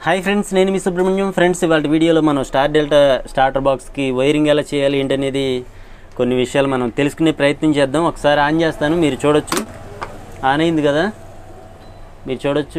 hi friends నేను మీ Subrahmanyam friends ఇవాళ వీడియోలో మనం స్టార్ డెల్టా స్టార్టర్ బాక్స్కి వైరింగ్ ఎలా చేయాలి ఏంటనేది కొన్ని విషయాలు మనం తెలుసుకునే ప్రయత్నం చేద్దాం ఒకసారి ఆన్ చేస్తాను మీరు చూడొచ్చు ఆన్ అయింది కదా మీరు చూడొచ్చు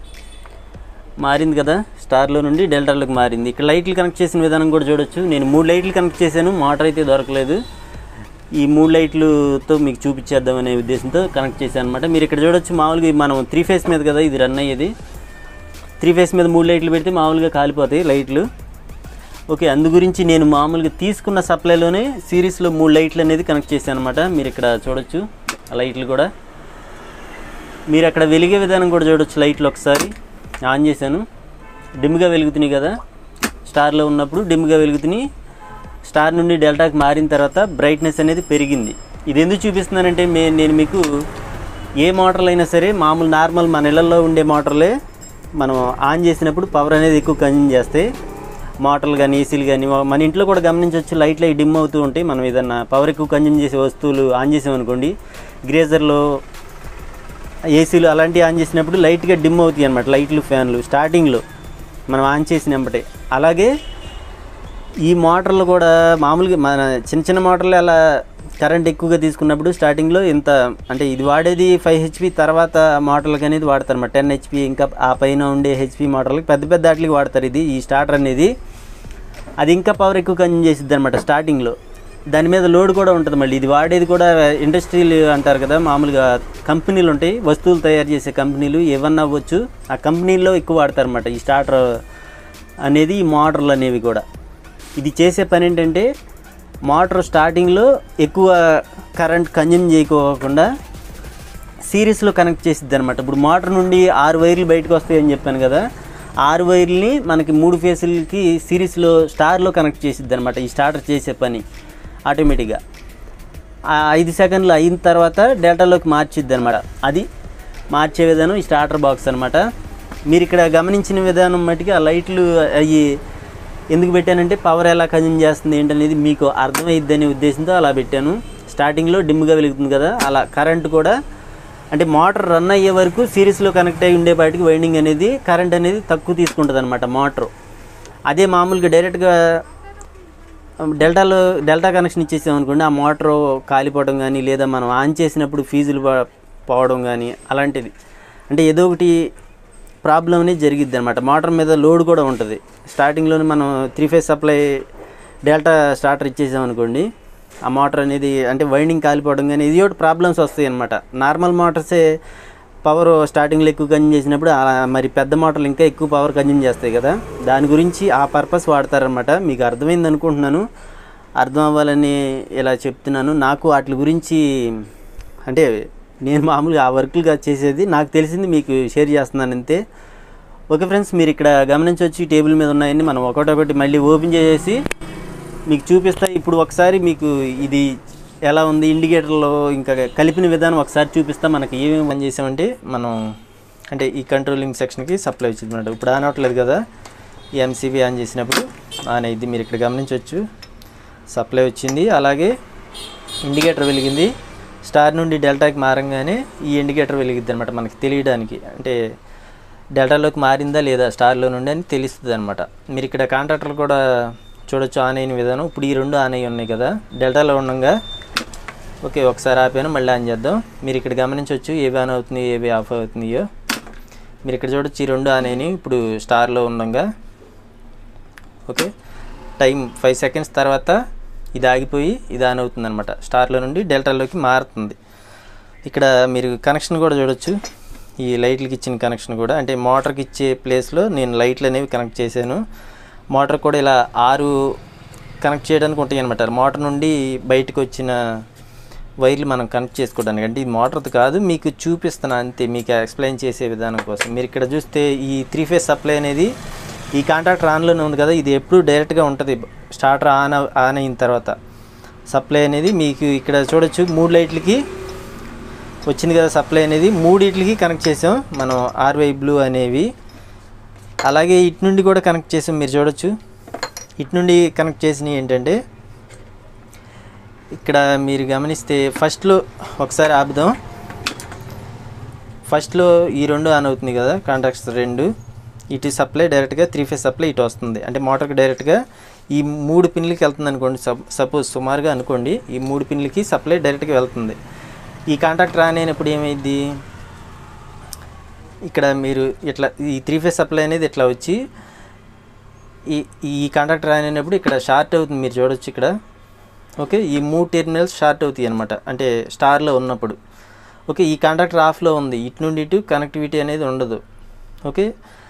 మారింది కదా స్టార్లో నుండి డెల్టాలోకి మారింది ఇక్కడ లైట్లు కనెక్ట్ చేసిన విధానం కూడా చూడొచ్చు నేను మూడు లైట్లు కనెక్ట్ చేశాను మోటార్ అయితే దొరకలేదు ఈ మూడు లైట్లతో మీకు చూపించేద్దాం అనే ఉద్దేశంతో కనెక్ట్ చేశాను అనమాట మీరు ఇక్కడ చూడొచ్చు మామూలుగా ఇది మనం త్రీ ఫేస్ మీద కదా ఇది రన్ అయ్యేది త్రీ ఫేస్ మీద మూడు లైట్లు పెడితే మామూలుగా కాలిపోతాయి లైట్లు ఓకే అందు గురించి నేను మామూలుగా తీసుకున్న సప్లైలోనే సిరీస్లో మూడు లైట్లు అనేది కనెక్ట్ చేశాను అనమాట మీరు ఇక్కడ చూడొచ్చు ఆ లైట్లు కూడా మీరు అక్కడ వెలిగే విధానం కూడా చూడొచ్చు లైట్లు ఒకసారి ఆన్ చేశాను డిమ్గా వెలుగుతున్నాయి కదా స్టార్లో ఉన్నప్పుడు డిమ్గా వెలుగుతున్నాయి స్టార్ నుండి డెల్టాకి మారిన తర్వాత బ్రైట్నెస్ అనేది పెరిగింది ఇది ఎందుకు చూపిస్తున్నానంటే మే నేను మీకు ఏ మోటార్లు అయినా సరే మామూలు నార్మల్ మన ఇళ్లలో ఉండే మోటార్లే మనం ఆన్ చేసినప్పుడు పవర్ అనేది ఎక్కువ కన్జ్యూమ్ చేస్తాయి మోటార్లు కానీ ఏసీలు కానీ మన ఇంట్లో కూడా గమనించవచ్చు లైట్లు అవి డిమ్ అవుతూ ఉంటాయి మనం ఏదన్నా పవర్ ఎక్కువ కన్జ్యూమ్ చేసే వస్తువులు ఆన్ చేసామనుకోండి గ్రేజర్లో ఏసీలు అలాంటివి ఆన్ చేసినప్పుడు లైట్గా డిమ్ అవుతాయి అనమాట లైట్లు ఫ్యాన్లు స్టార్టింగ్లో మనం ఆన్ చేసినప్పుడే అలాగే ఈ మోటార్లు కూడా మామూలుగా మన చిన్న చిన్న మోటార్లు అలా కరెంట్ ఎక్కువగా తీసుకున్నప్పుడు స్టార్టింగ్లో ఇంత అంటే ఇది వాడేది ఫైవ్ హెచ్పి తర్వాత మోటార్లకు అనేది వాడతారు అన్నమాట టెన్ హెచ్పి ఇంకా ఆ పైన ఉండే హెచ్పి మోటార్లకి పెద్ద పెద్ద వాటికి వాడతారు ఇది ఈ స్టార్టర్ అనేది అది ఇంకా పవర్ ఎక్కువ కన్జ్యూమ్ చేసిద్ది అనమాట స్టార్టింగ్లో దాని మీద లోడ్ కూడా ఉంటుంది మళ్ళీ ఇది వాడేది కూడా ఇండస్ట్రీలు అంటారు కదా మామూలుగా కంపెనీలు ఉంటాయి వస్తువులు తయారు చేసే కంపెనీలు ఏమన్నా అవ్వచ్చు ఆ కంపెనీల్లో ఎక్కువ వాడతారు అనమాట ఈ స్టార్టర్ అనేది ఈ మోటార్లు అనేవి కూడా ఇది చేసే పని ఏంటంటే మోటార్ స్టార్టింగ్లో ఎక్కువ కరెంట్ కన్జ్యూమ్ చేయకోకుండా సిరీస్లో కనెక్ట్ చేసిద్ది అనమాట ఇప్పుడు మోటార్ నుండి ఆరు వైర్లు బయటకు వస్తాయని చెప్పాను కదా ఆరు వైర్లని మనకి మూడు ఫేసులకి సిరీస్లో స్టార్లో కనెక్ట్ చేసిద్ది అనమాట ఈ స్టార్టర్ చేసే పని ఆటోమేటిక్గా ఆ ఐదు సెకండ్లు అయిన తర్వాత డేటాలోకి మార్చిద్ది అనమాట అది మార్చే విధానం ఈ స్టార్టర్ బాక్స్ అనమాట మీరు ఇక్కడ గమనించిన విధానం మట్టుకి ఆ లైట్లు అవి ఎందుకు పెట్టానంటే పవర్ ఎలా కన్జ్యూమ్ చేస్తుంది ఏంటనేది మీకు అర్థమైద్ది అనే ఉద్దేశంతో అలా పెట్టాను స్టార్టింగ్లో డిమ్గా వెలుగుతుంది కదా అలా కరెంట్ కూడా అంటే మోటార్ రన్ అయ్యే వరకు సిరీస్లో కనెక్ట్ అయ్యి ఉండేపాటికి వైండింగ్ అనేది కరెంట్ అనేది తక్కువ తీసుకుంటుంది అనమాట మోటార్ అదే మామూలుగా డైరెక్ట్గా డెల్టాలో డెల్టా కనెక్షన్ ఇచ్చేసాం అనుకోండి ఆ మోటార్ కాలిపోవడం కానీ లేదా మనం ఆన్ చేసినప్పుడు ఫీజులు పో- పోవడం కానీ అలాంటిది అంటే ఏదో ఒకటి ప్రాబ్లం అనేది జరిగిద్ది అనమాట మోటార్ మీద లోడ్ కూడా ఉంటుంది స్టార్టింగ్లోనే మనం three phase supply delta starter ఇచ్చేసాం అనుకోండి ఆ మోటార్ అనేది అంటే వైండింగ్ కాలిపోవడం కానీ ఇది ఒకటి ప్రాబ్లమ్స్ వస్తాయి అనమాట నార్మల్ మోటార్సే పవర్ స్టార్టింగ్లో ఎక్కువ కన్జ్యూమ్ చేసినప్పుడు అలా మరి పెద్ద మోటార్లు ఇంకా ఎక్కువ పవర్ కన్జ్యూమ్ చేస్తాయి కదా దాని గురించి ఆ పర్పస్ వాడతారనమాట మీకు అర్థమైంది అనుకుంటున్నాను అర్థం అవ్వాలని ఇలా చెప్తున్నాను నాకు వాటి గురించి అంటే నేను మామూలుగా ఆ వర్క్లుగా చేసేది నాకు తెలిసింది మీకు షేర్ చేస్తున్నాను అంతే ఓకే ఫ్రెండ్స్ మీరు ఇక్కడ గమనించవచ్చు ఈ టేబుల్ మీద ఉన్నాయని మనం ఒకటొకటి మళ్ళీ ఓపెన్ చేసేసి మీకు చూపిస్తా ఇప్పుడు ఒకసారి మీకు ఇది ఎలా ఉంది ఇండికేటర్లో ఇంకా కలిపిన విధానం ఒకసారి చూపిస్తా మనకి ఏమేమి పని చేసామంటే మనం అంటే ఈ కంట్రోలింగ్ సెక్షన్కి సప్లై వచ్చింది అనమాట ఇప్పుడు ఆన్ అవ్వట్లేదు కదా ఈ ఎంసీబీ ఆన్ చేసినప్పుడు ఆన్ అయింది మీరు ఇక్కడ గమనించవచ్చు సప్లై వచ్చింది అలాగే ఇండికేటర్ వెలిగింది స్టార్ నుండి డెల్టాకి మారంగానే ఈ ఇండికేటర్ వెలిగిద్ది అనమాట మనకి తెలియడానికి అంటే డెల్టాలోకి మారిందా లేదా స్టార్లో నుండి అని తెలుస్తుంది అనమాట మీరు ఇక్కడ కాంట్రాక్టర్ కూడా చూడొచ్చు ఆన్ అయిన విధానం ఇప్పుడు ఈ రెండు ఆన్ అయి ఉన్నాయి కదా డెల్టాలో ఉండగా ఓకే ఒకసారి ఆపాను మళ్ళీ ఆన్ చేద్దాం మీరు ఇక్కడ గమనించవచ్చు ఏవి ఆన్ అవుతున్నాయి ఏవి ఆఫ్ అవుతున్నాయో మీరు ఇక్కడ చూడొచ్చు ఈ రెండు ఆన్ అయినాయి ఇప్పుడు స్టార్లో ఉండగా ఓకే టైం ఫైవ్ సెకండ్స్ తర్వాత ఇది ఆగిపోయి ఇది ఆన్ అవుతుంది అనమాట స్టార్లో నుండి డెల్టాలోకి మారుతుంది ఇక్కడ మీరు కనెక్షన్ కూడా చూడొచ్చు ఈ లైట్లకి ఇచ్చిన కనెక్షన్ కూడా అంటే మోటార్కి ఇచ్చే ప్లేస్లో నేను లైట్లు అనేవి కనెక్ట్ చేశాను మోటార్ కూడా ఇలా ఆరు కనెక్ట్ చేయడానికి ఉంటాయి అనమాట మోటార్ నుండి బయటకు వచ్చిన వైర్లు మనం కనెక్ట్ చేసుకోవడానికి అంటే ఇది మోటార్ది కాదు మీకు చూపిస్తాను అంతే మీకు ఎక్స్ప్లెయిన్ చేసే విధానం కోసం మీరు ఇక్కడ చూస్తే ఈ త్రీ ఫేజ్ సప్లై అనేది ఈ కాంట్రాక్టర్ ఆన్లోనే ఉంది కదా ఇది ఎప్పుడు డైరెక్ట్గా ఉంటుంది స్టార్టర్ ఆన్ అవ్- ఆన్ అయిన తర్వాత సప్లై అనేది మీకు ఇక్కడ చూడొచ్చు మూడు లైట్లకి వచ్చింది కదా సప్లై అనేది మూడిట్లకి కనెక్ట్ చేసాం మనం ఆర్వై బ్లూ అనేవి అలాగే ఇటు నుండి కూడా కనెక్ట్ చేసాం మీరు చూడొచ్చు ఇటు నుండి కనెక్ట్ చేసినవి ఏంటంటే ఇక్కడ మీరు గమనిస్తే ఫస్ట్లో ఒకసారి ఆపుదాం ఫస్ట్లో ఈ రెండు ఆన్ అవుతుంది కదా కాంట్రాక్ట్స్ రెండు ఇటు సప్లై డైరెక్ట్గా త్రీ ఫేస్ సప్లై ఇటు వస్తుంది అంటే మోటార్కి డైరెక్ట్గా ఈ మూడు పిన్లకి వెళ్తుంది అనుకోండి సప్ సపోజ్ సుమారుగా అనుకోండి ఈ మూడు పిన్లకి సప్లై డైరెక్ట్గా వెళ్తుంది ఈ కాంటాక్ట్ రానేనప్పుడు ఏమైంది ఇక్కడ మీరు ఇట్లా ఈ త్రీ ఫేస్ సప్లై అనేది ఇట్లా వచ్చి ఈ ఈ కాంటాక్ట్ రానేటప్పుడు ఇక్కడ షార్ట్ అవుతుంది మీరు చూడొచ్చు ఇక్కడ ఓకే ఈ మూడు టెర్మినల్స్ షార్ట్ అవుతాయి అనమాట అంటే స్టార్లో ఉన్నప్పుడు ఓకే ఈ కాంటాక్టర్ ఆఫ్లో ఉంది ఇటు నుండి ఇటు కనెక్టివిటీ అనేది ఉండదు ఓకే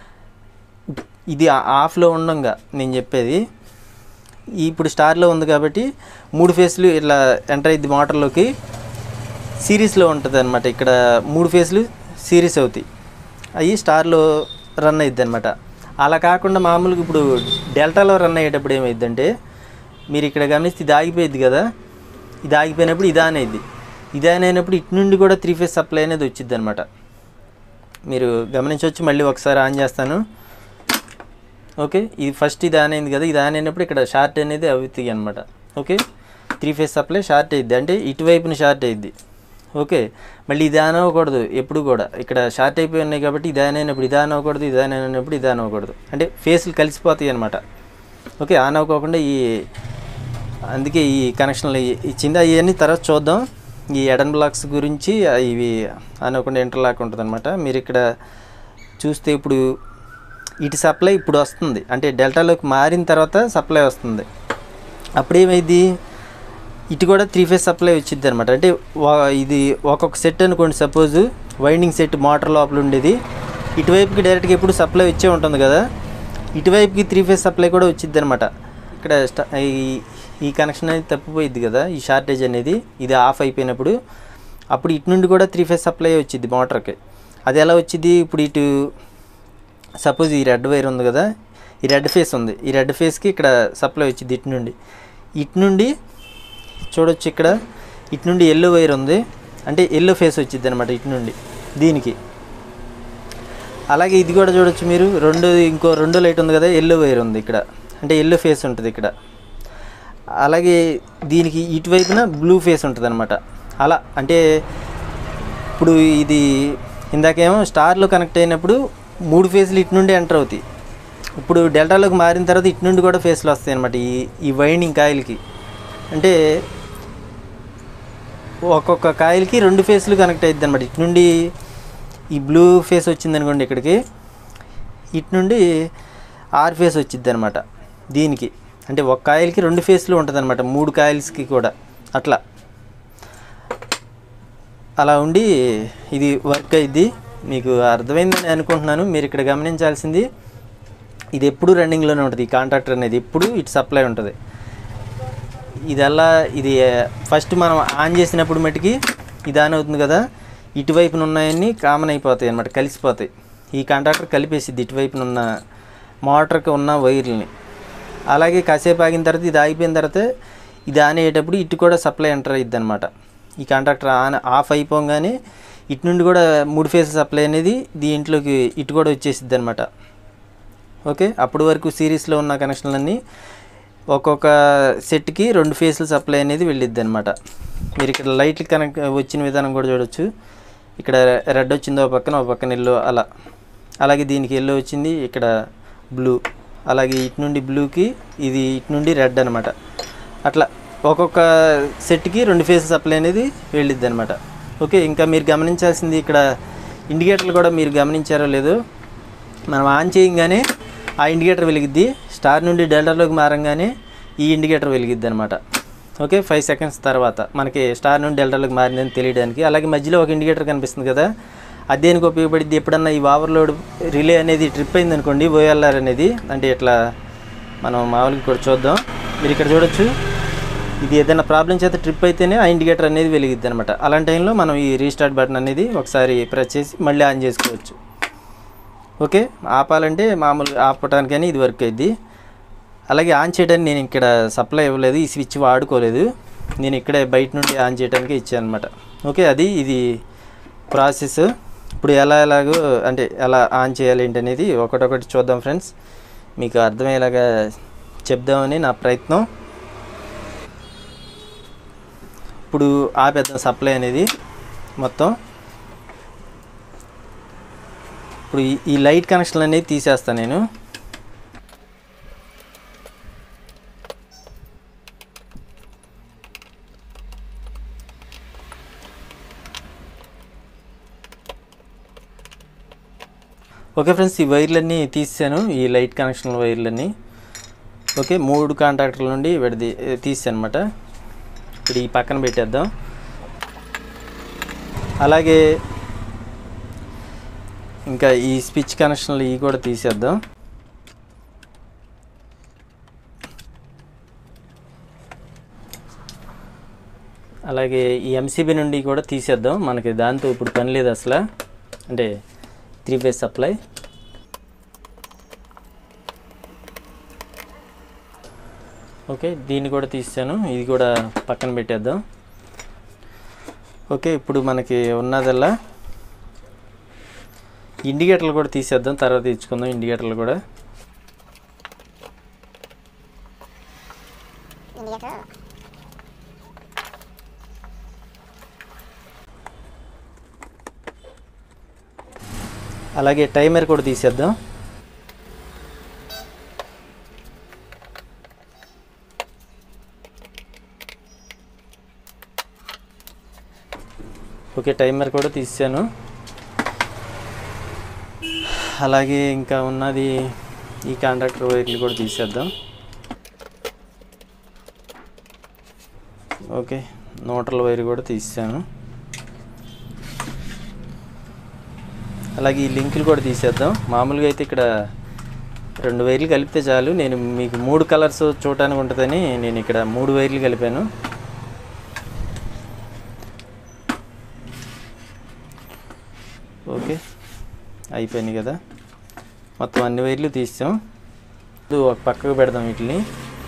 ఇది ఆ- ఆఫ్లో ఉండంగా నేను చెప్పేది ఈ ఇప్పుడు స్టార్లో ఉంది కాబట్టి మూడు ఫేస్లు ఇట్లా ఎంటర్ అయ్యింది మోటార్లోకి సిరీస్లో ఉంటుంది అనమాట ఇక్కడ మూడు ఫేస్లు సిరీస్ అవుతాయి అవి స్టార్లో రన్ అయ్యిద్ది అనమాట అలా కాకుండా మామూలుగా ఇప్పుడు డెల్టాలో రన్ అయ్యేటప్పుడు ఏమైందంటే మీరు ఇక్కడ గమనిస్తే ఇది ఆగిపోయింది కదా ఇది ఆగిపోయినప్పుడు ఇది ఆన్ అయింది ఇది ఆన్ అయినప్పుడు ఇటు నుండి కూడా త్రీ ఫేస్ సప్లై అనేది వచ్చింది అనమాట మీరు గమనించవచ్చు మళ్ళీ ఒకసారి ఆన్ చేస్తాను ఓకే ఇది ఫస్ట్ ఇది ఆన్ అయింది కదా ఇది ఆన్ అయినప్పుడు ఇక్కడ షార్ట్ అనేది అవుతుంది అనమాట okay three phase supply short అయ్యిద్ది అంటే ఇటువైపున షార్ట్ అయ్యిద్ది ఓకే మళ్ళీ ఇది ఆన్ అవ్వకూడదు ఎప్పుడు కూడా ఇక్కడ షార్ట్ అయిపోయి ఉన్నాయి కాబట్టి ఇది ఆన్ అయినప్పుడు ఇది ఆన్ అవ్వకూడదు ఇది ఆన్ అయినప్పుడు ఇది ఆన్ అవ్వకూడదు అంటే ఫేస్లు కలిసిపోతాయి అనమాట ఓకే ఆన్ అవ్వకోకుండా ఈ అందుకే ఈ కనెక్షన్లు ఇ- ఇచ్చింది అవన్నీ తర్వాత చూద్దాం ఈ ఎడన్ బ్లాక్స్ గురించి ఆ ఇవి అనుకుండా ఇంటర్లాక్ ఉంటుంది అనమాట మీరు ఇక్కడ చూస్తే ఇప్పుడు ఇటు సప్లై ఇప్పుడు వస్తుంది అంటే డెల్టాలోకి మారిన తర్వాత సప్లై వస్తుంది అప్పుడు ఏమైంది ఇటు కూడా త్రీ ఫేస్ సప్లై వచ్చింది అనమాట అంటే వా- ఇది ఒక్కొక్క సెట్ అనుకోండి సపోజ్ వైండింగ్ సెట్ మోటార్ లోపల ఉండేది ఇటువైపుకి డైరెక్ట్గా ఎప్పుడు సప్లై వచ్చే ఉంటుంది కదా ఇటువైపుకి త్రీ ఫేస్ సప్లై కూడా వచ్చింది అనమాట ఇక్కడ స్ట- ఈ ఈ కనెక్షన్ అనేది తప్పిపోయింది కదా ఈ షార్టేజ్ అనేది ఇది ఆఫ్ అయిపోయినప్పుడు అప్పుడు ఇటు నుండి కూడా త్రీ ఫేస్ సప్లై వచ్చింది మోటార్కి అది ఎలా వచ్చింది ఇప్పుడు ఇటు సపోజ్ ఈ రెడ్ వైర్ ఉంది కదా ఈ రెడ్ ఫేస్ ఉంది ఈ రెడ్ ఫేస్కి ఇక్కడ సప్లై వచ్చింది ఇటు నుండి ఇటు నుండి చూడొచ్చు ఇక్కడ ఇటు నుండి ఎల్లో వైర్ ఉంది అంటే ఎల్లో ఫేస్ వచ్చింది అనమాట ఇటు నుండి దీనికి అలాగే ఇది కూడా చూడొచ్చు మీరు రెండు ఇంకో రెండో లైట్ ఉంది కదా ఎల్లో వైర్ ఉంది ఇక్కడ అంటే ఎల్లో ఫేస్ ఉంటుంది ఇక్కడ అలాగే దీనికి ఇటువైపున బ్లూ ఫేస్ ఉంటుంది అనమాట అలా అంటే ఇప్పుడు ఇది ఇందాకేమో స్టార్లో కనెక్ట్ అయినప్పుడు మూడు ఫేజ్లు ఇటు నుండి ఎంటర్ అవుతాయి ఇప్పుడు డెల్టాలోకి మారిన తర్వాత ఇటు నుండి కూడా ఫేస్లు వస్తాయి అనమాట ఈ ఈ వైండింగ్ కాయిల్కి అంటే ఒక్కొక్క కాయిల్కి రెండు ఫేస్లు కనెక్ట్ అవుతుంది అనమాట ఇటు నుండి ఈ బ్లూ ఫేస్ వచ్చింది అనుకోండి ఇక్కడికి ఇటు నుండి ఆర్ ఫేస్ వచ్చింది అనమాట దీనికి అంటే ఒక కాయిల్కి రెండు ఫేస్లు ఉంటుంది అనమాట మూడు కాయిల్స్కి కూడా అట్లా అలా ఉండి ఇది వర్క్ అయింది మీకు అర్థమైందని అనుకుంటున్నాను మీరు ఇక్కడ గమనించాల్సింది ఇది ఎప్పుడు రన్నింగ్లోనే ఉంటుంది ఈ కాంట్రాక్టర్ అనేది ఎప్పుడు ఇటు సప్లై ఉంటుంది ఇదల్లా ఇది ఫస్ట్ మనం ఆన్ చేసినప్పుడు మటుకి ఇది ఆన్ అవుతుంది కదా ఇటువైపున ఉన్నాయన్నీ కామన్ అయిపోతాయి అన్నమాట కలిసిపోతాయి ఈ కాంట్రాక్టర్ కలిపేసిద్ది ఇటువైపున ఉన్న మోటార్కి ఉన్న వైర్లని అలాగే కాసేపు ఆగిన తర్వాత ఇది ఆగిపోయిన తర్వాత ఇది ఆన్ అయ్యేటప్పుడు ఇటు కూడా సప్లై ఎంటర్ అయ్యిద్ది అనమాట ఈ కాంట్రాక్టర్ ఆన్ ఆఫ్ అయిపోగానే ఇటు నుండి కూడా మూడు ఫేస్ సప్లై అనేది దీంట్లోకి ఇటు కూడా వచ్చేసిద్ది అనమాట ఓకే అప్పటి వరకు సిరీస్లో ఉన్న కనెక్షన్లన్నీ ఒక్కొక్క సెట్కి రెండు ఫేస్ల సప్లై అనేది వెళ్ళిద్ది అనమాట మీరు ఇక్కడ లైట్లు కనెక్ట్ వచ్చిన విధానం కూడా చూడొచ్చు ఇక్కడ రెడ్ వచ్చింది ఒక పక్కన ఒక పక్కన ఎల్లో అలా అలాగే దీనికి ఎల్లో వచ్చింది ఇక్కడ బ్లూ అలాగే ఇటు నుండి బ్లూకి ఇది ఇటు నుండి రెడ్ అనమాట అట్లా ఒక్కొక్క సెట్కి రెండు ఫేస్ సప్లై అనేది వెళ్ళిద్ది అనమాట ఓకే ఇంకా మీరు గమనించాల్సింది ఇక్కడ ఇండికేటర్లు కూడా మీరు గమనించారో లేదో మనం ఆన్ చేయగానే ఆ ఇండికేటర్ వెలిగిద్ది స్టార్ నుండి డెల్టాలోకి మారంగానే ఈ ఇండికేటర్ వెలిగిద్ది అనమాట ఓకే ఫైవ్ సెకండ్స్ తర్వాత మనకి స్టార్ నుండి డెల్టాలోకి మారిందని తెలియడానికి అలాగే మధ్యలో ఒక ఇండికేటర్ కనిపిస్తుంది కదా అది దేనికి ఉపయోగపడింది ఎప్పుడన్నా ఈ ఓవర్లోడ్ రిలే అనేది ట్రిప్ అయింది అనుకోండి ఓఎల్ఆర్ అనేది అంటే ఇట్లా మనం మామూలుగా కూడా చూద్దాం మీరు ఇక్కడ చూడొచ్చు ఇది ఏదైనా ప్రాబ్లం చేత ట్రిప్ అయితేనే ఆ ఇండికేటర్ అనేది వెలిగిద్ది అనమాట అలాంటి టైంలో మనం ఈ రీస్టార్ట్ బటన్ అనేది ఒకసారి ప్రెస్ చేసి మళ్ళీ ఆన్ చేసుకోవచ్చు ఓకే ఆపాలంటే మామూలుగా ఆపటానికని ఇది వర్క్ అయింది అలాగే ఆన్ చేయడానికి నేను ఇక్కడ సప్లై ఇవ్వలేదు ఈ స్విచ్ వాడుకోలేదు నేను ఇక్కడే బయట నుండి ఆన్ చేయడానికి ఇచ్చాను అనమాట ఓకే అది ఇది ప్రాసెస్ ఇప్పుడు ఎలా ఎలాగో అంటే ఎలా ఆన్ చేయాలి ఏంటి అనేది ఒకటొకటి చూద్దాం ఫ్రెండ్స్ మీకు అర్థమయ్యేలాగా చెప్దామని నా ప్రయత్నం ఇప్పుడు ఆపేద్దాం సప్లై అనేది మొత్తం ఇప్పుడు ఈ- ఈ లైట్ కనెక్షన్ అనేది తీసేస్తాను నేను ఓకే ఫ్రెండ్స్ ఈ వైర్లన్నీ తీసాను ఈ లైట్ కనెక్షన్ వైర్లన్నీ ఓకే మూడు కాంట్రాక్టర్ల నుండి విడది తీసాను అనమాట ఇప్పుడు ఈ పక్కన పెట్టేద్దాం అలాగే ఇంకా ఈ స్విచ్ కనెక్షన్లు ఇవి కూడా తీసేద్దాం అలాగే ఈ ఎంసీబీ నుండి కూడా తీసేద్దాం మనకి దాంతో ఇప్పుడు పని లేదు అసలు అంటే త్రీ ఫేజ్ సప్లై ఓకే దీన్ని కూడా తీసాను ఇది కూడా పక్కన పెట్టేద్దాం ఓకే ఇప్పుడు మనకి ఉన్నదల్లా ఇండికేటర్లు కూడా తీసేద్దాం తర్వాత ఇచ్చుకుందాం ఇండికేటర్లు కూడా అలాగే టైమర్ కూడా తీసేద్దాం ఓకే టైమర్ కూడా తీసాను అలాగే ఇంకా ఉన్నది ఈ కాంట్రాక్టర్ వైర్లు కూడా తీసేద్దాం ఓకే నోట్రల్ వైర్ కూడా తీసాను అలాగే ఈ లింకులు కూడా తీసేద్దాం మామూలుగా అయితే ఇక్కడ రెండు వైర్లు కలిపితే చాలు నేను మీకు మూడు కలర్స్ చూడటానికి ఉంటుందని నేను ఇక్కడ మూడు వైర్లు కలిపాను ఓకే అయిపోయినాయి కదా మొత్తం అన్ని వైర్లు తీసాం ఇది ఒక పక్కకు పెడదాం వీటిని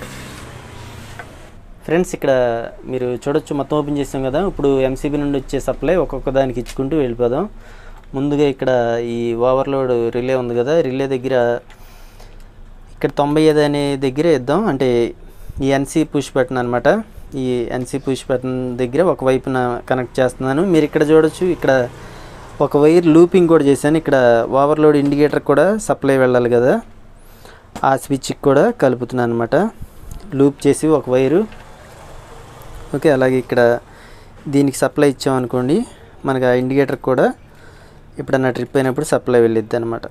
ఫ్రెండ్స్ ఇక్కడ మీరు చూడొచ్చు మొత్తం ఓపెన్ చేసాం కదా ఇప్పుడు ఎంసీబీ నుండి వచ్చే సప్లై ఒక్కొక్క దానికి ఇచ్చుకుంటూ వెళ్ళిపోదాం ముందుగా ఇక్కడ ఈ ఓవర్లోడ్ రిలే ఉంది కదా రిలే దగ్గర ఇక్కడ తొంభై ఐదు అనే దగ్గర ఇద్దాం అంటే ఈ ఎన్సీ పుష్ బటన్ అనమాట ఈ ఎన్సీ పుష్ బటన్ దగ్గర ఒక వైపున కనెక్ట్ చేస్తున్నాను మీరు ఇక్కడ చూడొచ్చు ఇక్కడ ఒక వైర్ లూపింగ్ కూడా చేశాను ఇక్కడ ఓవర్లోడ్ ఇండికేటర్ కూడా సప్లై వెళ్ళాలి కదా ఆ స్విచ్కి కూడా కలుపుతున్నాను అనమాట లూప్ చేసి ఒక వైరు ఓకే అలాగే ఇక్కడ దీనికి సప్లై ఇచ్చామనుకోండి మనకి ఆ ఇండికేటర్ కూడా ఎప్పుడన్నా ట్రిప్ అయినప్పుడు సప్లై వెళ్ళిద్ది అనమాట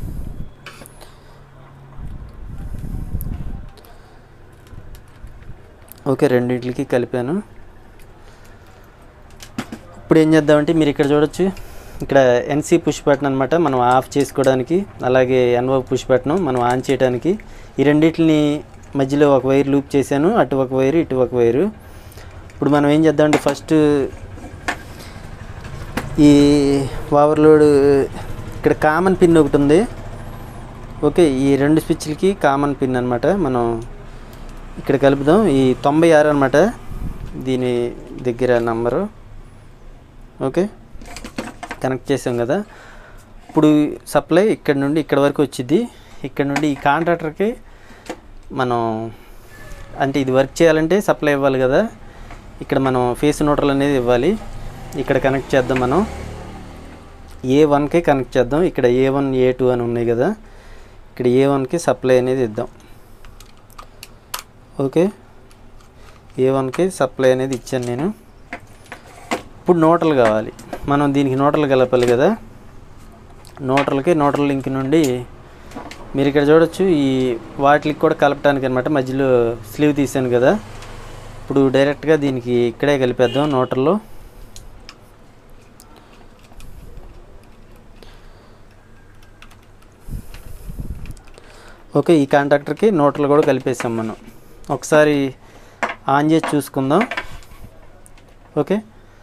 ఓకే రెండింటికి కలిపాను ఇప్పుడు ఏం చేద్దామంటే మీరు ఇక్కడ చూడొచ్చు ఇక్కడ ఎన్సీ పుష్ బటన్ అనమాట మనం ఆఫ్ చేసుకోవడానికి అలాగే ఎన్ఓ పుష్ బటన్ మనం ఆన్ చేయడానికి ఈ రెండింటిని మధ్యలో ఒక వైర్ లూప్ చేశాను అటు ఒక వైరు ఇటు ఒక వైరు ఇప్పుడు మనం ఏం చేద్దామంటే ఫస్ట్ ఈ ఓవర్లోడ్ ఇక్కడ కామన్ పిన్ ఒకటి ఉంది ఓకే ఈ రెండు స్విచ్లకి కామన్ పిన్ అనమాట మనం ఇక్కడ కలుపుదాం ఈ తొంభై ఆరు అనమాట దీని దగ్గర నంబరు ఓకే కనెక్ట్ చేసాం కదా ఇప్పుడు సప్లై ఇక్కడ నుండి ఇక్కడ వరకు వచ్చింది ఇక్కడ నుండి ఈ కాంట్రాక్టర్కి మనం అంటే ఇది వర్క్ చేయాలంటే సప్లై ఇవ్వాలి కదా ఇక్కడ మనం ఫేస్ నోటర్లు అనేది ఇవ్వాలి ఇక్కడ కనెక్ట్ చేద్దాం మనం ఏ వన్కి కనెక్ట్ చేద్దాం ఇక్కడ ఏ వన్ ఏ టూ అని ఉన్నాయి కదా ఇక్కడ ఏ వన్కి సప్లై అనేది ఇద్దాం ఓకే ఏ వన్కి సప్లై అనేది ఇచ్చాను నేను ఇప్పుడు నోటలు కావాలి మనం దీనికి నోటలు కలపాలి కదా నోటలకి నోటల్ లింక్ నుండి మీరు ఇక్కడ చూడొచ్చు ఈ వాటికి కూడా కలపడానికి అనమాట మధ్యలో స్లీవ్ తీసాను కదా ఇప్పుడు డైరెక్ట్గా దీనికి ఇక్కడే కలిపేద్దాం నోటల్లో ఓకే ఈ కాంట్రాక్టర్కి నోట్లు కూడా కలిపేసాం మనం ఒకసారి ఆన్ చేసి చూసుకుందాం ఓకే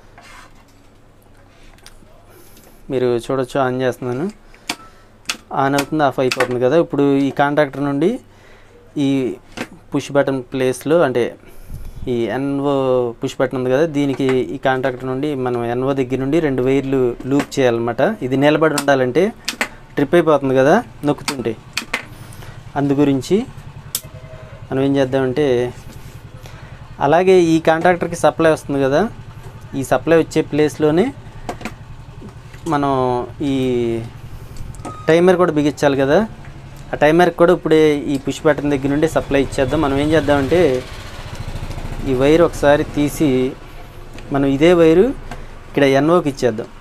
మీరు చూడొచ్చు ఆన్ చేస్తున్నాను ఆన్ అవుతుంది ఆఫ్ అయిపోతుంది కదా ఇప్పుడు ఈ కాంట్రాక్టర్ నుండి ఈ పుష్ బటన్ ప్లేస్లో అంటే ఈ ఎన్ఓ పుష్ బటన్ ఉంది కదా దీనికి ఈ కాంట్రాక్టర్ నుండి మనం ఎన్ఓ దగ్గర నుండి రెండు వైర్లు లూప్ చేయాలన్నమాట ఇది నిలబడి ఉండాలంటే ట్రిప్ అయిపోతుంది కదా నొక్కుతుంటే అందు గురించి మనం ఏం చేద్దామంటే అలాగే ఈ కాంట్రాక్టర్కి సప్లై వస్తుంది కదా ఈ సప్లై వచ్చే ప్లేస్లోనే మనం ఈ టైమర్ కూడా బిగించాలి కదా ఆ టైమర్కి కూడా ఇప్పుడే ఈ పుష్ బటన్ దగ్గర నుండి సప్లై ఇచ్చేద్దాం మనం ఏం చేద్దామంటే ఈ వైర్ ఒకసారి తీసి మనం ఇదే వైరు ఇక్కడ ఎన్ఓకి ఇచ్చేద్దాం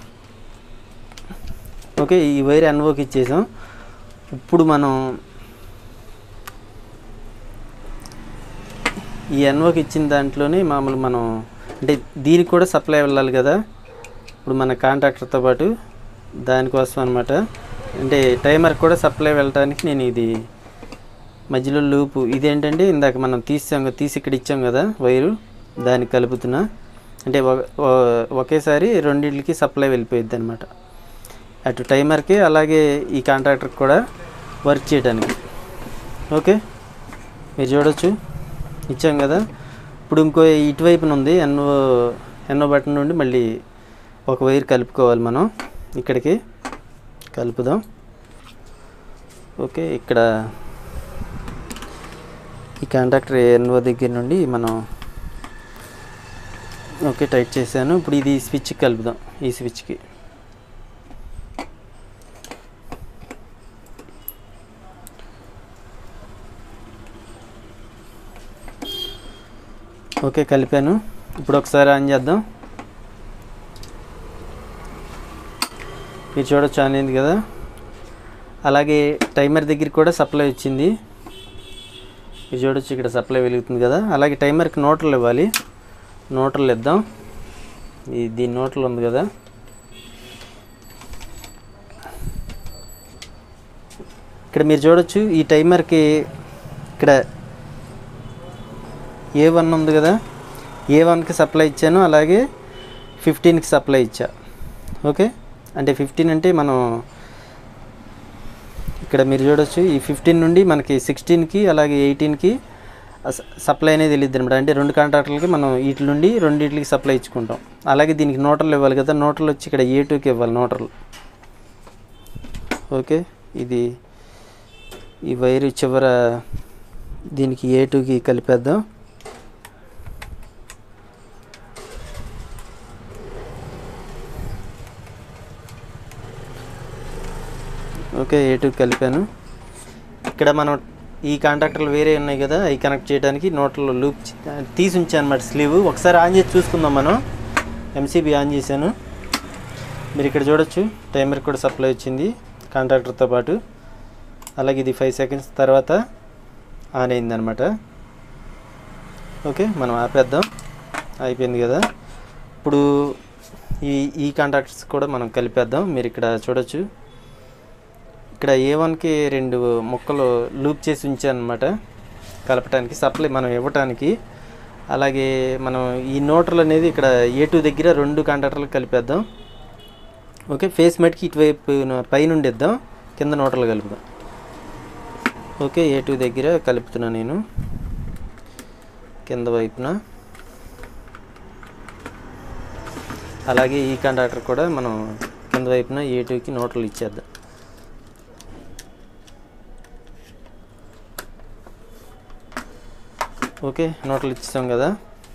ఓకే ఈ వైర్ ఎన్ఓకి ఇచ్చేసాం ఇప్పుడు మనం ఈ ఎన్ఓకి ఇచ్చిన దాంట్లోనే మామూలు మనం అంటే దీనికి కూడా సప్లై వెళ్ళాలి కదా ఇప్పుడు మన కాంట్రాక్టర్తో పాటు దానికోసం అనమాట అంటే టైమర్ కూడా సప్లై వెళ్ళటానికి నేను ఇది మధ్యలో లూపు ఇదేంటంటే ఇందాక మనం తీసాం కదా తీసి ఇక్కడ ఇచ్చాం కదా వైరు దానికి కలుపుతున్నా అంటే ఒక- ఓ- ఒకేసారి రెండింటికి సప్లై వెళ్ళిపోయిద్ది అనమాట అటు టైమర్కి అలాగే ఈ కాంట్రాక్టర్కి కూడా వర్క్ చేయడానికి ఓకే మీరు చూడొచ్చు ఇచ్చాం కదా ఇప్పుడు ఇంకో ఇటువైపున ఉంది ఎన్నో ఎన్నో బటన్ నుండి మళ్ళీ ఒక వైర్ కలుపుకోవాలి మనం ఇక్కడికి కలుపుదాం ఓకే ఇక్కడ ఈ కాంట్రాక్టర్ ఎన్ఓ దగ్గర నుండి మనం ఓకే టైట్ చేశాను ఇప్పుడు ఇది స్విచ్కి కలుపుదాం ఈ స్విచ్కి ఓకే కలిపాను ఇప్పుడు ఒకసారి ఆన్ చేద్దాం మీరు చూడొచ్చు ఆన్ అయింది కదా అలాగే టైమర్ దగ్గరికి కూడా సప్లై వచ్చింది మీరు చూడొచ్చు ఇక్కడ సప్లై వెలుగుతుంది కదా అలాగే టైమర్కి నోటర్లు ఇవ్వాలి నోటర్లు ఇద్దాం ఈ దీని నోటర్లు ఉంది కదా ఇక్కడ మీరు చూడొచ్చు ఈ టైమర్కి ఇక్కడ ఏ వన్ ఉంది కదా ఏ వన్కి సప్లై ఇచ్చాను అలాగే ఫిఫ్టీన్కి సప్లై ఇచ్చా ఓకే అంటే ఫిఫ్టీన్ అంటే మనం ఇక్కడ మీరు చూడొచ్చు ఈ ఫిఫ్టీన్ నుండి మనకి సిక్స్టీన్కి అలాగే ఎయిటీన్కి సప్లై అనేది వెళ్ళిద్ది అనమాట అంటే రెండు కాంట్రాక్టర్లకి మనం వీటి నుండి రెండింటికి సప్లై ఇచ్చుకుంటాం అలాగే దీనికి నోటర్లు ఇవ్వాలి కదా నోటర్లు వచ్చి ఇక్కడ ఏ టూకి ఇవ్వాలి నోటర్లు ఓకే ఇది ఈ వైరు చివర దీనికి ఏ టూకి కలిపేద్దాం ఓకే ఏ టూకి కలిపాను ఇక్కడ మనం ఈ కాంట్రాక్టర్లు వేరే ఉన్నాయి కదా అవి కనెక్ట్ చేయడానికి నోట్లో లూప్ చి- తీసి ఉంచాను అనమాట స్లీవ్ ఒకసారి ఆన్ చేసి చూసుకుందాం మనం ఎంసీబీ ఆన్ చేశాను మీరు ఇక్కడ చూడొచ్చు టైమర్ కూడా సప్లై వచ్చింది కాంట్రాక్టర్తో పాటు అలాగే ఇది ఫైవ్ సెకండ్స్ తర్వాత ఆన్ అయిందనమాట ఓకే మనం ఆపేద్దాం అయిపోయింది కదా ఇప్పుడు ఈ ఈ కాంట్రాక్టర్స్ కూడా మనం కలిపేద్దాం మీరు ఇక్కడ చూడొచ్చు ఇక్కడ ఏ వన్కి రెండు ముక్కలు లూప్ చేసి ఉంచాను అనమాట కలపటానికి సప్లై మనం ఇవ్వటానికి అలాగే మనం ఈ నోటర్లు అనేది ఇక్కడ ఏ టూ దగ్గర రెండు కాంట్రాక్టర్లు కలిపేద్దాం ఓకే ఫేస్ మెట్కి ఇటువైపు పైనుండి ఇద్దాం కింద నోటర్లు కలుపుదాం ఓకే ఏ టూ దగ్గర కలుపుతున్నా నేను కింద వైపున అలాగే ఈ కండక్టర్ కూడా మనం కింద వైపున ఏ టూకి నోట్లు ఇచ్చేద్దాం ఓకే నోట్లు ఇచ్చాం కదా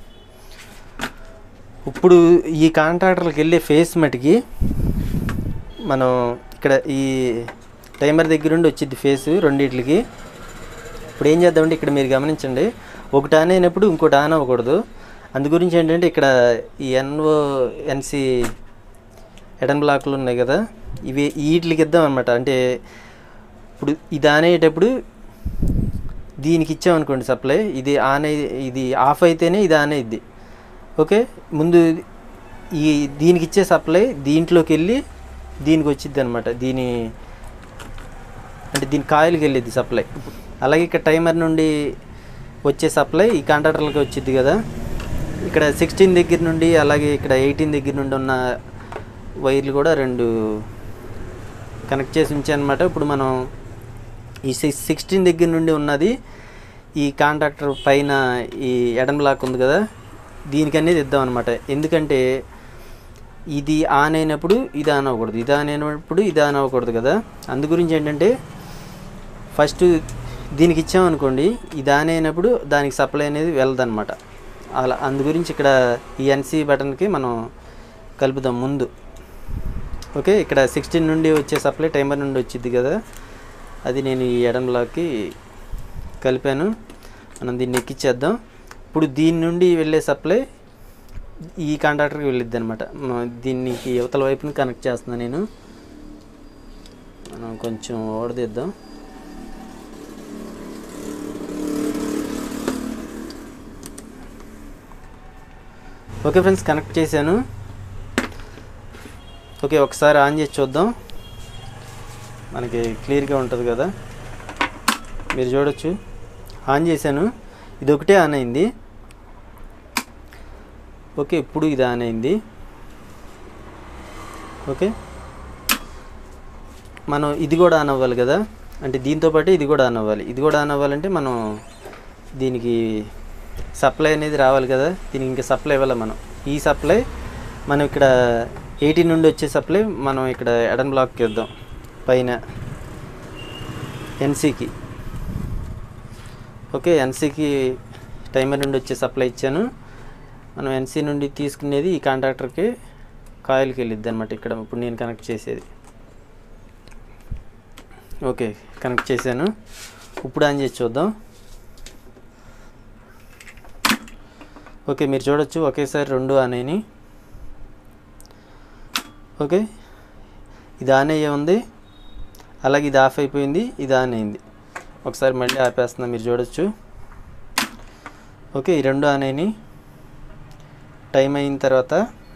ఇప్పుడు ఈ కాంట్రాక్టర్కి వెళ్ళే ఫేస్ మటుకి మనం ఇక్కడ ఈ టైమర్ దగ్గర నుండి వచ్చింది ఫేస్ రెండిట్లకి ఇప్పుడు ఏం చేద్దామంటే ఇక్కడ మీరు గమనించండి ఒకటి ఆన్ అయినప్పుడు ఇంకోటి ఆన్ అవ్వకూడదు అందు గురించి ఏంటంటే ఇక్కడ ఈ ఎన్ఓ ఎన్సి ఎడన్ బ్లాక్లు ఉన్నాయి కదా ఇవి వీటికి ఇద్దాం అనమాట అంటే ఇప్పుడు ఇది ఆన్ అయ్యేటప్పుడు దీనికి ఇచ్చామనుకోండి సప్లై ఇది ఆన్ అయి ఇది ఆఫ్ అయితేనే ఇది ఆన్ అయ్యిద్ది ఓకే ముందు ఈ దీనికి ఇచ్చే సప్లై దీంట్లోకి వెళ్ళి దీనికి వచ్చిద్ది అనమాట దీని అంటే దీని కాయిల్కి వెళ్ళిద్ది సప్లై అలాగే ఇక్కడ టైమర్ నుండి వచ్చే సప్లై ఈ కాంట్రాక్టర్లకి వచ్చింది కదా ఇక్కడ సిక్స్టీన్ దగ్గర నుండి అలాగే ఇక్కడ ఎయిటీన్ దగ్గర నుండి ఉన్న వైర్లు కూడా రెండు కనెక్ట్ చేసి ఉంచాయన్నమాట ఇప్పుడు మనం ఈ సిక్స్ సిక్స్టీన్ దగ్గర నుండి ఉన్నది ఈ కాంట్రాక్టర్ పైన ఈ ఎడన్ బ్లాక్ ఉంది కదా దీనికి అనేది ఇద్దాం అనమాట ఎందుకంటే ఇది ఆన్ అయినప్పుడు ఇది ఆన్ అవ్వకూడదు ఇది ఆన్ అయినప్పుడు ఇది ఆన్ అవ్వకూడదు కదా అందు గురించి ఏంటంటే ఫస్ట్ దీనికి ఇచ్చామనుకోండి ఇది ఆన్ అయినప్పుడు దానికి సప్లై అనేది వెళ్ళదన్నమాట అలా అందు గురించి ఇక్కడ ఈ ఎన్సీ బటన్కి మనం కలుపుదాం ముందు ఓకే ఇక్కడ సిక్స్టీన్ నుండి వచ్చే సప్లై టైమర్ నుండి వచ్చింది కదా అది నేను ఈ ఎడం బ్లాక్కి కలిపాను మనం దీన్ని ఎక్కిచ్చేద్దాం ఇప్పుడు దీని నుండి వెళ్ళే సప్లై ఈ కాంట్రాక్టర్కి వెళ్ళిద్ది అనమాట దీనికి యువతల వైపుని కనెక్ట్ చేస్తున్నాను నేను మనం కొంచెం ఓడదిద్దాం ఓకే ఫ్రెండ్స్ కనెక్ట్ చేశాను ఓకే ఒకసారి ఆన్ చేసి చూద్దాం మనకి క్లియర్గా ఉంటుంది కదా మీరు చూడొచ్చు ఆన్ చేశాను ఇది ఒకటే ఆన్ అయింది ఓకే ఇప్పుడు ఇది ఆన్ అయింది ఓకే మనం ఇది కూడా ఆన్ అవ్వాలి కదా అంటే దీంతో పాటు ఇది కూడా ఆన్ అవ్వాలి ఇది కూడా ఆన్ అవ్వాలంటే మనం దీనికి సప్లై అనేది రావాలి కదా దీనికి ఇంకా సప్లై ఇవ్వాలి మనం ఈ సప్లై మనం ఇక్కడ ఎయిటీ నుండి వచ్చే సప్లై మనం ఇక్కడ ఎడన్ బ్లాక్కి ఇద్దాం పైన ఎన్సీకి ఓకే ఎన్సీకి టైమర్ నుండి వచ్చే సప్లై ఇచ్చాను మనం ఎన్సీ నుండి తీసుకునేది ఈ కాంట్రాక్టర్కి కాయిల్కి వెళ్ళిద్ది అనమాట ఇక్కడ ఇప్పుడు నేను కనెక్ట్ చేసేది ఓకే కనెక్ట్ చేశాను ఇప్పుడు ఆన్ చేసి చూద్దాం ఓకే మీరు చూడొచ్చు ఒకేసారి రెండు ఆన్ అయినాయి ఓకే ఇది ఆన్ అయ్యే ఉంది అలాగే ఇది ఆఫ్ అయిపోయింది ఇది ఆన్ అయింది ఒకసారి మళ్ళీ ఆపేస్తున్నా మీరు చూడొచ్చు ఓకే ఈ రెండు ఆన్ అయినాయి టైం అయిన తర్వాత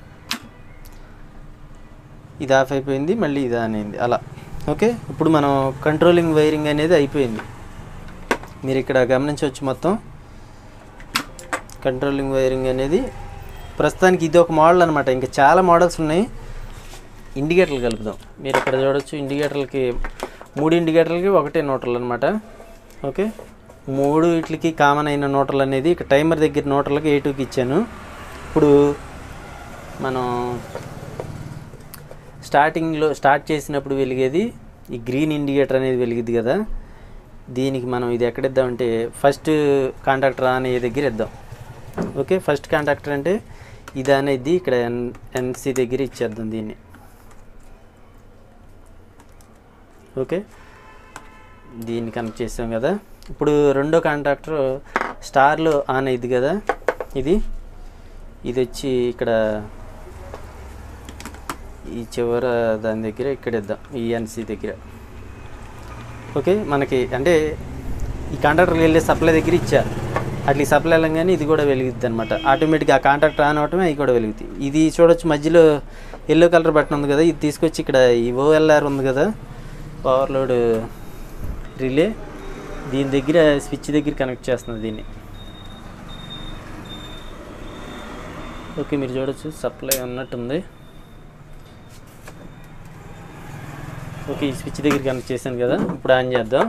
ఇది ఆఫ్ అయిపోయింది మళ్ళీ ఇది ఆన్ అయింది అలా ఓకే ఇప్పుడు మనం కంట్రోలింగ్ వైరింగ్ అనేది అయిపోయింది మీరు ఇక్కడ గమనించవచ్చు మొత్తం కంట్రోలింగ్ వైరింగ్ అనేది ప్రస్తుతానికి ఇది ఒక మోడల్ అనమాట ఇంకా చాలా మోడల్స్ ఉన్నాయి ఇండికేటర్లు కలుపుదాం మీరు ఇక్కడ చూడొచ్చు ఇండికేటర్లకి మూడు ఇండికేటర్లకి ఒకటే నోటర్లు అనమాట ఓకే మూడు వీటికి కామన్ అయిన నోటర్లు అనేది ఇక టైమర్ దగ్గర నోటర్లకి ఏ టూకి ఇచ్చాను ఇప్పుడు మనం స్టార్టింగ్లో స్టార్ట్ చేసినప్పుడు వెలిగేది ఈ గ్రీన్ ఇండికేటర్ అనేది వెలిగిద్ది కదా దీనికి మనం ఇది ఎక్కడ ఇద్దామంటే ఫస్ట్ కాంట్రాక్టర్ అనే దగ్గర ఇద్దాం ఓకే ఫస్ట్ కాంట్రాక్టర్ అంటే ఇది అనేది ఇక్కడ ఎన్ ఎన్సి దగ్గర ఇచ్చేద్దాం దీన్ని ఓకే దీన్ని కనెక్ట్ చేసాం కదా ఇప్పుడు రెండో కాంట్రాక్టర్ స్టార్లో ఆన్ అయింది కదా ఇది ఇది వచ్చి ఇక్కడ ఈ చివర దాని దగ్గర ఇక్కడ ఇద్దాం ఈ ఎన్సి దగ్గర ఓకే మనకి అంటే ఈ కాంట్రాక్టర్కి వెళ్ళే సప్లై దగ్గర ఇచ్చా అట్లా ఈ సప్లై వెళ్ళగానే ఇది కూడా వెలుగుద్ది అనమాట ఆటోమేటిక్గా ఆ కాంట్రాక్టర్ ఆన్ అవటమే అవి కూడా వెలుగుతాయి ఇది చూడొచ్చు మధ్యలో ఎల్లో కలర్ బటన్ ఉంది కదా ఇది తీసుకొచ్చి ఇక్కడ ఈ ఓఎల్ఆర్ ఉంది కదా పవర్ లోడ్ రిలే దీని దగ్గర స్విచ్ దగ్గర కనెక్ట్ చేస్తుంది దీన్ని ఓకే మీరు చూడొచ్చు సప్లై ఉన్నట్టుంది ఓకే ఈ స్విచ్ దగ్గర కనెక్ట్ చేశాను కదా ఇప్పుడు ఆన్ చేద్దాం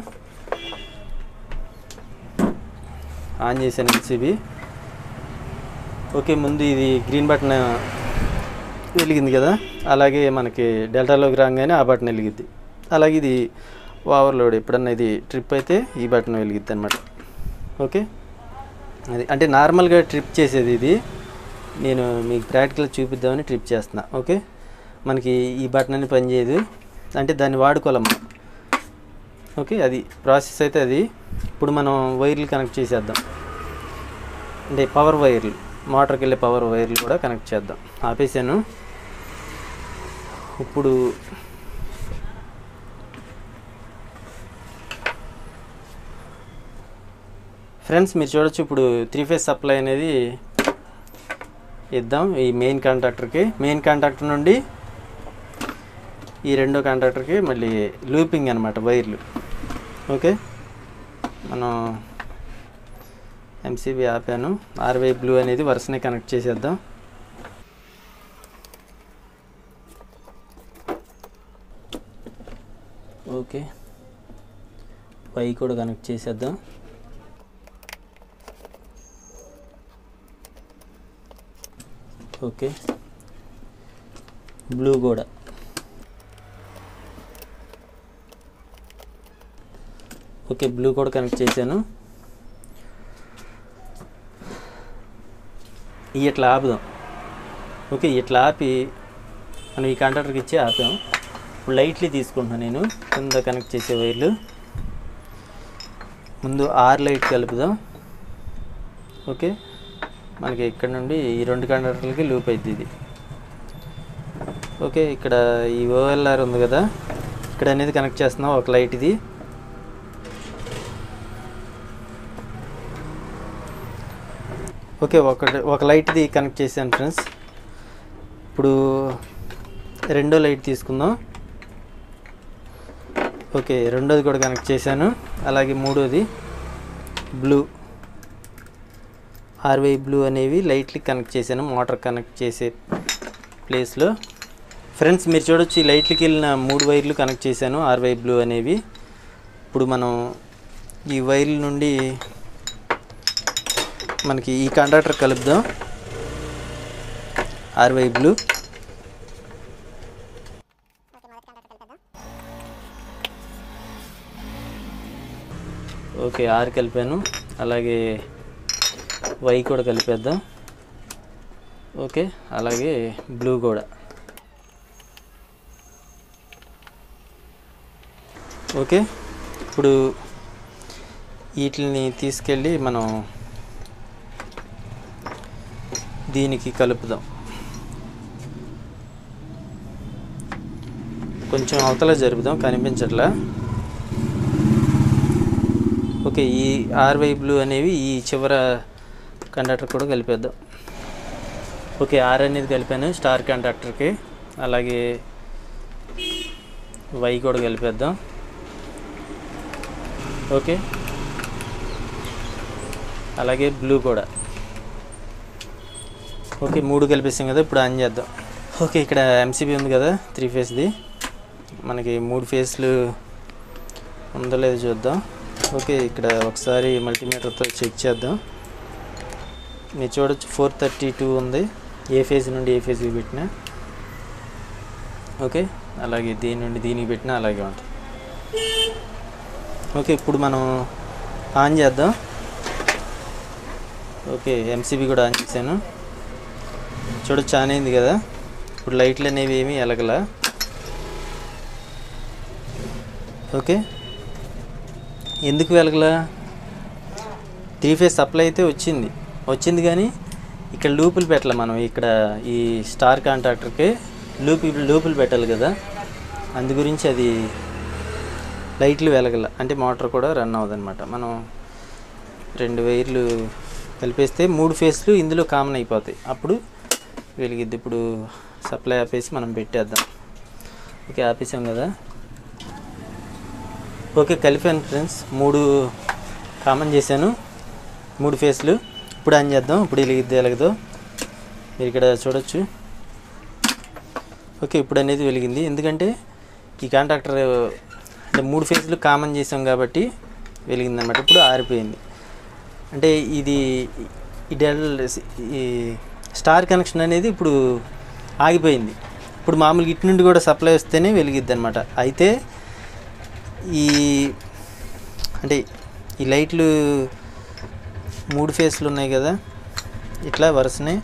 ఆన్ చేశాను ఎల్సీబీ ఓకే ముందు ఇది గ్రీన్ బటన్ వెలిగింది కదా అలాగే మనకి డెల్టాలోకి రాగానే ఆ బటన్ వెలిగిద్ది అలాగే ఇది ఓవర్లోడ్ ఎప్పుడన్నా ఇది ట్రిప్ అయితే ఈ బటన్ వెలిగిద్ది అనమాట ఓకే అది అంటే నార్మల్గా ట్రిప్ చేసేది ఇది నేను మీకు ప్రాక్టికల్ చూపిద్దామని ట్రిప్ చేస్తున్నా ఓకే మనకి ఈ బటన్ అని పనిచేయదు అంటే దాన్ని వాడుకోవాలమ్మా ఓకే అది ప్రాసెస్ అయితే అది ఇప్పుడు మనం వైర్లు కనెక్ట్ చేసేద్దాం అంటే పవర్ వైర్లు మోటార్కి వెళ్ళే పవర్ వైర్లు కూడా కనెక్ట్ చేద్దాం ఆపేసాను ఇప్పుడు ఫ్రెండ్స్ మీరు చూడొచ్చు ఇప్పుడు త్రీ ఫేజ్ సప్లై అనేది ఇద్దాం ఈ మెయిన్ కాంట్రాక్టర్కి మెయిన్ కాంట్రాక్టర్ నుండి ఈ రెండో కాంట్రాక్టర్కి మళ్ళీ లూపింగ్ అనమాట వైర్లు ఓకే మనం ఎంసీబీ ఆపాను ఆర్వై బ్లూ అనేది వరుసనే కనెక్ట్ చేసేద్దాం ఓకే వై కూడా కనెక్ట్ చేసేద్దాం ఓకే బ్లూ కూడా ఓకే బ్లూ కూడా కనెక్ట్ చేశాను ఇవి ఇట్లా ఆపుదాం ఓకే ఇట్లా ఆపి మనం ఈ కాంట్రాక్టర్కి ఇచ్చి ఆపాం ఇప్పుడు లైట్లీ తీసుకుంటున్నాను నేను కింద కనెక్ట్ చేసే వైర్లు ముందు ఆర్ లైట్ కలుపుదాం ఓకే మనకి ఇక్కడ నుండి ఈ రెండు కండక్టర్లకి లూప్ అవుతుంది ఇది ఓకే ఇక్కడ ఈ ఓఎల్ఆర్ ఉంది కదా ఇక్కడ అనేది కనెక్ట్ చేస్తున్నాం ఒక లైట్ ఇది ఓకే ఒక ఒక లైట్ది కనెక్ట్ చేశాను ఫ్రెండ్స్ ఇప్పుడు రెండో లైట్ తీసుకుందాం ఓకే రెండోది కూడా కనెక్ట్ చేశాను అలాగే మూడోది బ్లూ ఆర్వై బ్లూ అనేవి లైట్లీ కనెక్ట్ చేశాను మోటార్ కనెక్ట్ చేసే ప్లేస్లో ఫ్రెండ్స్ మీరు చూడొచ్చు ఈ లైట్లకి వెళ్ళిన మూడు వైర్లు కనెక్ట్ చేశాను ఆర్వై బ్లూ అనేవి ఇప్పుడు మనం ఈ వైర్ల నుండి మనకి ఈ కండక్టర్ కలుపుదాం ఆర్వై బ్లూ ఓకే ఆర్ కలిపాను అలాగే వై కూడా కలిపేద్దాం ఓకే అలాగే బ్లూ కూడా ఓకే ఇప్పుడు వీటిని తీసుకెళ్ళి మనం దీనికి కలుపుదాం కొంచెం అవతల జరుపుదాం కనిపించట్లా ఓకే ఈ ఆర్వై బ్లూ అనేవి ఈ చివర కండక్టర్ కూడా కలిపేద్దాం ఓకే ఆర్ అనేది కలిపాను స్టార్ కండక్టర్కి అలాగే వై కూడా కలిపేద్దాం ఓకే అలాగే బ్లూ కూడా ఓకే మూడు కలిపేసాం కదా ఇప్పుడు ఆన్ చేద్దాం ఓకే ఇక్కడ ఎంసీబీ ఉంది కదా త్రీ ఫేస్ది మనకి మూడు ఫేస్లు ఉందో లేదో చూద్దాం ఓకే ఇక్కడ ఒకసారి మల్టీమీటర్తో చెక్ చేద్దాం మీరు చూడొచ్చు ఫోర్ థర్టీ టూ ఉంది ఏ ఫేజ్ నుండి ఏ ఫేజ్కి పెట్టినా ఓకే అలాగే దీని నుండి దీనికి పెట్టినా అలాగే ఉంటుంది ఓకే ఇప్పుడు మనం ఆన్ చేద్దాం ఓకే ఎంసీబీ కూడా ఆన్ చేశాను చూడొచ్చు ఆన్ అయింది కదా ఇప్పుడు లైట్లు అనేవి ఏమి ఎలగల ఓకే ఎందుకు వెలగల త్రీ ఫేస్ సప్లై అయితే వచ్చింది వచ్చింది కానీ ఇక్కడ లూపులు పెట్టాలి మనం ఇక్కడ ఈ స్టార్ కాంట్రాక్టర్కి లూపు లూపులు పెట్టాలి కదా అందు గురించి అది లైట్లు వెలగల అంటే మోటార్ కూడా రన్ అవ్వదన్నమాట మనం రెండు వైర్లు కలిపేస్తే మూడు ఫేస్లు ఇందులో కామన్ అయిపోతాయి అప్పుడు వెలిగిద్ది ఇప్పుడు సప్లై ఆపేసి మనం పెట్టేద్దాం ఓకే ఆపేసాం కదా ఓకే కలిపాను ఫ్రెండ్స్ మూడు కామన్ చేశాను మూడు ఫేస్లు ఇప్పుడు ఆన్ చేద్దాం ఇప్పుడు వెలిగిద్ది వెలగదు మీరు ఇక్కడ చూడొచ్చు ఓకే ఇప్పుడు అనేది వెలిగింది ఎందుకంటే ఈ కాంట్రాక్టర్ అంటే మూడు ఫేజ్లు కామన్ చేసాం కాబట్టి వెలిగింది అనమాట ఇప్పుడు ఆరిపోయింది అంటే ఇది ఈ డెల్ ఈ స్టార్ కనెక్షన్ అనేది ఇప్పుడు ఆగిపోయింది ఇప్పుడు మామూలుగా ఇటు నుండి కూడా సప్లై వస్తేనే వెలిగిద్ది అనమాట అయితే ఈ అంటే ఈ లైట్లు మూడు ఫేస్లు ఉన్నాయి కదా ఇట్లా వరుసనే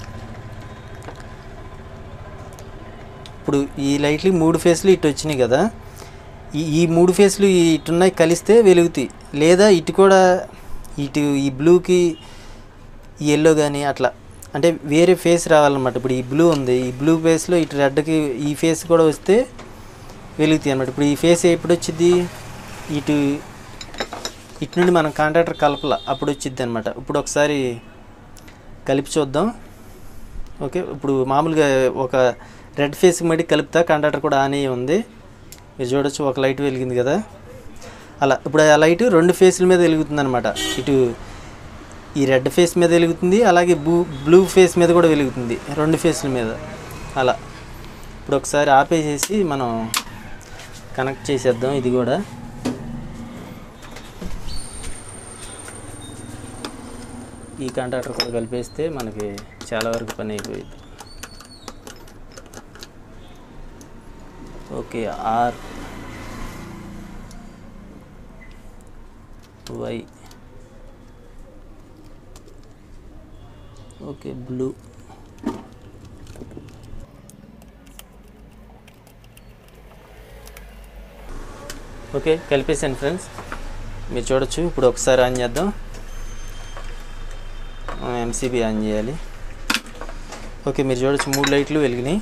ఇప్పుడు ఈ లైట్లు మూడు ఫేస్లు ఇటు వచ్చినాయి కదా ఈ ఈ మూడు ఫేస్లు ఇటున్నాయి కలిస్తే వెలుగుతాయి లేదా ఇటు కూడా ఇటు ఈ బ్లూకి ఈ ఎల్లో కానీ అట్లా అంటే వేరే ఫేస్ రావాలన్నమాట ఇప్పుడు ఈ బ్లూ ఉంది ఈ బ్లూ ఫేస్లో ఇటు రెడ్కి ఈ ఫేస్ కూడా వస్తే వెలుగుతాయి అనమాట ఇప్పుడు ఈ ఫేస్ ఎప్పుడు వచ్చింది ఇటు ఇటు నుండి మనం కాంట్రాక్టర్ కలపల అప్పుడు వచ్చింది అనమాట ఇప్పుడు ఒకసారి కలిపి చూద్దాం ఓకే ఇప్పుడు మామూలుగా ఒక రెడ్ ఫేస్కి మడి కలుపుతా కాంట్రాక్టర్ కూడా ఆన్ అయ్యి ఉంది మీరు చూడొచ్చు ఒక లైట్ వెలిగింది కదా అలా ఇప్పుడు ఆ లైట్ రెండు ఫేస్ల మీద వెలుగుతుంది అనమాట ఇటు ఈ రెడ్ ఫేస్ మీద వెలుగుతుంది అలాగే బ్లూ బ్లూ ఫేస్ మీద కూడా వెలుగుతుంది రెండు ఫేస్ల మీద అలా ఇప్పుడు ఒకసారి ఆపేసేసి మనం కనెక్ట్ చేసేద్దాం ఇది కూడా ఈ కాంట్రాక్టర్ కూడా కలిపేస్తే మనకి చాలా వరకు పని అయిపోయింది okay R Y okay blue okay కలిపేసాను ఫ్రెండ్స్ మీరు చూడొచ్చు ఇప్పుడు ఒకసారి ఆన్ చేద్దాం ఎంసీబీ ఆన్ చేయాలి ఓకే మీరు చూడొచ్చు మూడు లైట్లు వెలిగినాయి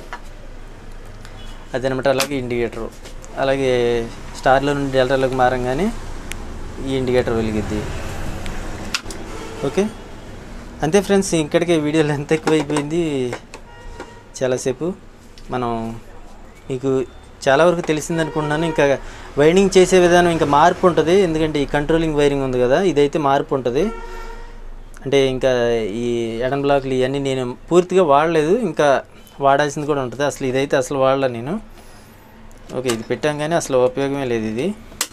అదనమాట అలాగే ఇండికేటర్ అలాగే స్టార్లో నుండి డెల్టాలోకి మారంగానే ఈ ఇండికేటర్ వెలిగిద్ది ఓకే అంతే ఫ్రెండ్స్ ఇక్కడికే వీడియోలు ఎంత ఎక్కువైపోయింది చాలాసేపు మనం మీకు చాలా వరకు తెలిసింది అనుకుంటున్నాను ఇంకా వైరింగ్ చేసే విధానం ఇంకా మార్పు ఉంటుంది ఎందుకంటే ఈ కంట్రోలింగ్ వైరింగ్ ఉంది కదా ఇదైతే మార్పు ఉంటుంది అంటే ఇంకా ఈ ఎడం బ్లాక్లు ఇవన్నీ నేను పూర్తిగా వాడలేదు ఇంకా వాడాల్సింది కూడా ఉంటుంది అసలు ఇదైతే అసలు వాడలే నేను ఓకే ఇది పెట్టాం కానీ అసలు ఉపయోగమే లేదు ఇది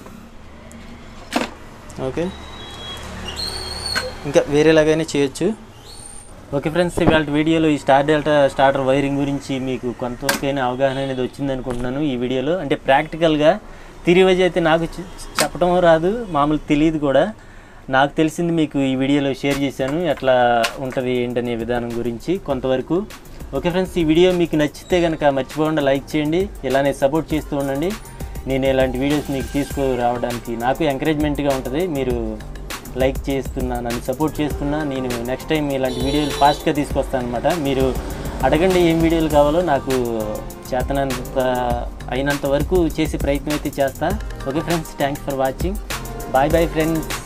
ఓకే ఇంకా వేరేలాగానే చేయొచ్చు ఓకే ఫ్రెండ్స్ ఇవాళ వీడియోలో ఈ స్టార్ డెల్టా స్టార్టర్ వైరింగ్ గురించి మీకు కొంతవరకైనా అవగాహన అనేది వచ్చింది అనుకుంటున్నాను ఈ వీడియోలో అంటే ప్రాక్టికల్గా తిరిగి అయితే నాకు చె- చెప్పడం రాదు మామూలు తెలియదు కూడా నాకు తెలిసింది మీకు ఈ వీడియోలో షేర్ చేశాను ఎట్లా ఉంటుంది ఏంటనే విధానం గురించి కొంతవరకు ఓకే ఫ్రెండ్స్ ఈ వీడియో మీకు నచ్చితే కనుక మర్చిపోకుండా లైక్ చేయండి ఇలానే సపోర్ట్ చేస్తూ ఉండండి నేను ఇలాంటి వీడియోస్ మీకు తీసుకురావడానికి నాకు ఎంకరేజ్మెంట్గా ఉంటుంది మీరు లైక్ చేస్తున్నా నన్ను సపోర్ట్ చేస్తున్నా నేను నెక్స్ట్ టైం ఇలాంటి వీడియోలు ఫాస్ట్గా తీసుకొస్తాను అనమాట మీరు అడగండి ఏం వీడియోలు కావాలో నాకు చేతనంత అయినంత వరకు చేసే ప్రయత్నం అయితే చేస్తా okay friends thanks for watching bye bye friends